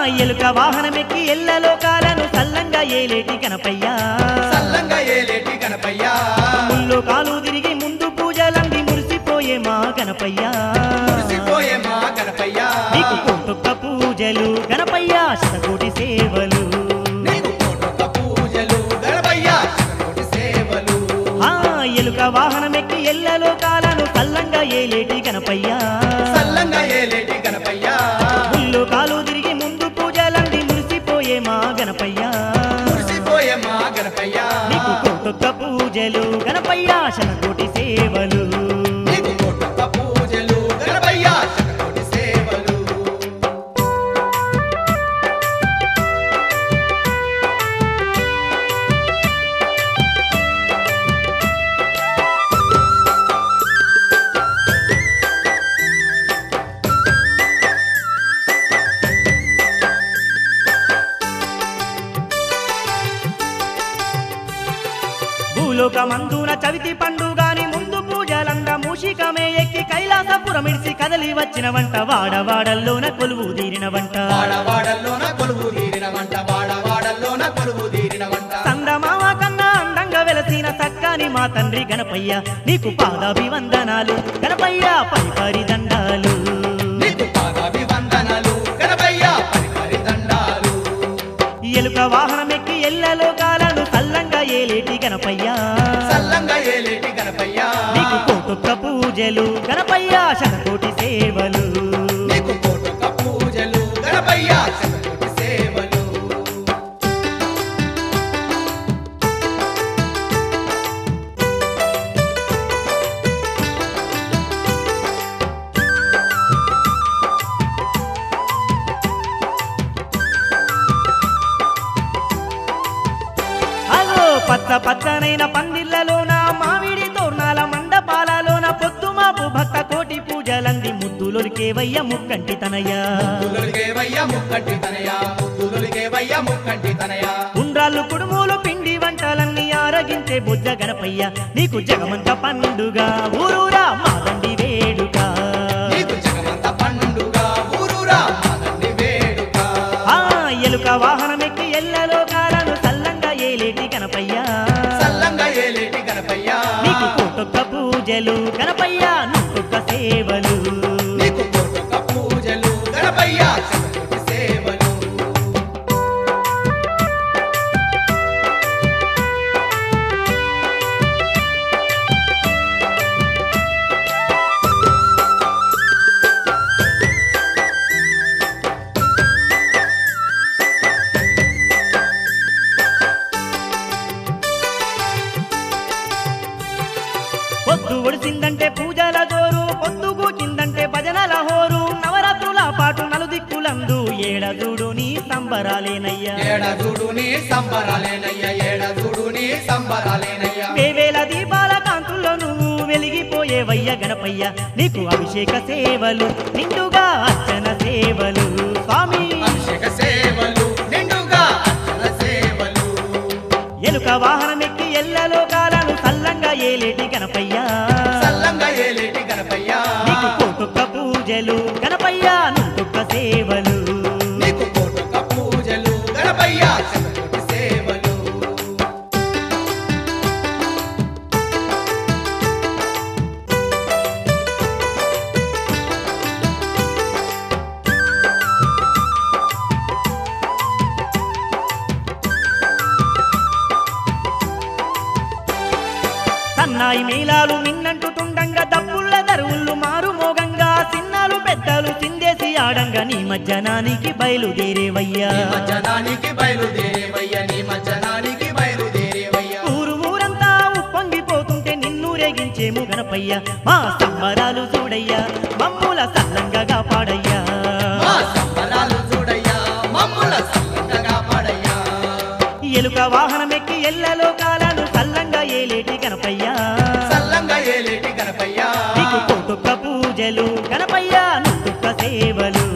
ఎలుక వాహనమెక్కి ఎల్ల లోకాలను సల్లంగా ఏలేటి గణపయ్యా సల్లంగా ఏలేటి గణపయ్యా ముల్లో కాలు తిరిగి ముందు పూజలంది మురిసిపోయే మా గణపయ్యా మురిసిపోయే మా గణపయ్యా నీకు కోటొక్క పూజలు గణపయ్యా శతకోటి సేవలు నీకు కోటొక్క పూజలు గణపయ్యా శతకోటి సేవలు ఆ ఎలుక వాహనమెక్కి ఎల్ల లోకాలను సల్లంగా ఏలేటి గణపయ్యా సల్లంగా ఏలేటి గణపయ్యా ముల్లో కాలు తిరిగి ముందు పూజలంది మురిసిపోయే మా గణపయ్యా మురిసిపోయే మా గణపయ్యా నీకు కోటొక్క పూజలు గణపయ్యా శతకోటి సేవలు నీకు కోటొక్క పూజలు గణపయ్యా శతకోటి సేవలు భూలోక మందున చవితి పండుగాని ముందు పూజలంద మూషికమే ఎక్కి కైలాసపురమిడిసి కదలి వచ్చిన వంట వాడవాడల్లోన కొలువు తీరిన వంట వాడవాడల్లోన కొలువు తీరిన వంట వాడవాడల్లోన కొలువు తీరిన వంట సందమామ కన్నా అందంగా వెలసిన సక్కాని మా తండ్రి గణపయ్య నీకు పాదాభివందనాలు గణపయ్య పరిపరి దండాలు నీకు పాదాభివందనలు గణపయ్యా పరిపరి దండాలు ఎలుక వాహనమెక్కి ఎల్ల లోకాలను సల్లంగా ఏలేటి గణపయ్య సల్లంగా ఏలేటి గణపయ్యా నీకు కోటొక్క పూజలు గణపయ్య శతకోటి సేవలు నీకు కోటొక్క పూజలు గణపయ్యా శతకోటి సేవలు అగో పచ్చ పచ్చనైన పందిళ్లలోన మామిడి తోర్నాల మండపాలలోన పొద్దుమాపు భక్త కోటి పూజలంది ముద్దులొరికేవయ్య ముక్కంటి తనయ్య ముద్దులుగేవయ్య ముక్కంటి తనయా ముద్దులుగేవయ్య ముక్కంటి తనయా ఉండ్రాళ్ళు కుడుములు పిండి వంటలన్నీ ఆరగించే బుజ్జ గణపయ్య నీకు జగమంత పండుగ ఊరూరా మాదండి వేడుక నీకు జగమంత పండుగ ఊరూరా మాదండి వేడుక ఆ ఎలుక వాహనమెక్కి ఎల్లలో కాలను సల్లంగా ఏలేటి గణపయ్య సల్లంగా ఏలేటి గణపయ్యా నీకు కోటొక్క పూజలు గణపయ్య నువ్వొక్క సేవలు నీకు కోటొక్క పూజలు గణపయ్యా శతకోటి సేవలు పొద్దు ఒడిసిందంటే పూజల జోరు పొద్దు కూచిందంటే భజనల హోరు నవరాత్రుల పాటు నలుదిక్కులందు ఏడజుడు నీ సంబరాలేనయ్యా ఏడజుడు నీ సంబరాలేనయ్య ఏడజుడు నీ సంబరాలేనయ్య వేవేల దీపాల కాంతుల్లో నువ్వు వెలిగిపోయేవయ్య గణపయ్య నీకు అభిషేక సేవలు నిండుగా అర్చన సేవలు స్వామి అభిషేక సేవలు నిండుగా అర్చన సేవలు ఎలుక వాహనమెక్కి ఎల్లలో కాలను సల్లంగా ఏలేటి గణపయ్య సల్లంగా ఏలేటి గణపయ్యా నీకు కోటొక్క పూజలు గణపయ్య నువ్వొక్క సేవలు నీకు కోటొక్క పూజలు గణపయ్యా శతకోటి సేవలు సన్నాయి మేళాలు మిన్నంటుతుండంగా దప్పుల్ల దరువుళ్ళు మారు మోగంగా సిన్నాలు పెద్దలు చిందేసి ఆడంగా నీ మధ్యాహ్నానికి బయలుదేరేవయ్యా నీ మజ్జనానికి బయలుదేరేవయ్య నీ మజ్జనానికి బయలుదేరేవయ్య ఊరు ఊరంతా ఉప్పొంగిపోతుంటే నిన్ను రేగించేము గణపయ్య మా సంబరాలు చూడయ్యా మమ్ముల సల్లంగా కాపాడయ్యా మా సంబరాలు చూడయ్యా మమ్ముల సల్లంగా పాడయ్యా ఎలుక వాహనమెక్కి ఎల్లలో కాలను సల్లంగా ఏలేటి గణపయ్యా సల్లంగా ఏలేటి గణపయ్యా నీకు కోటొక్క పూజలు గణపయ్య నువ్వొక్క సేవలు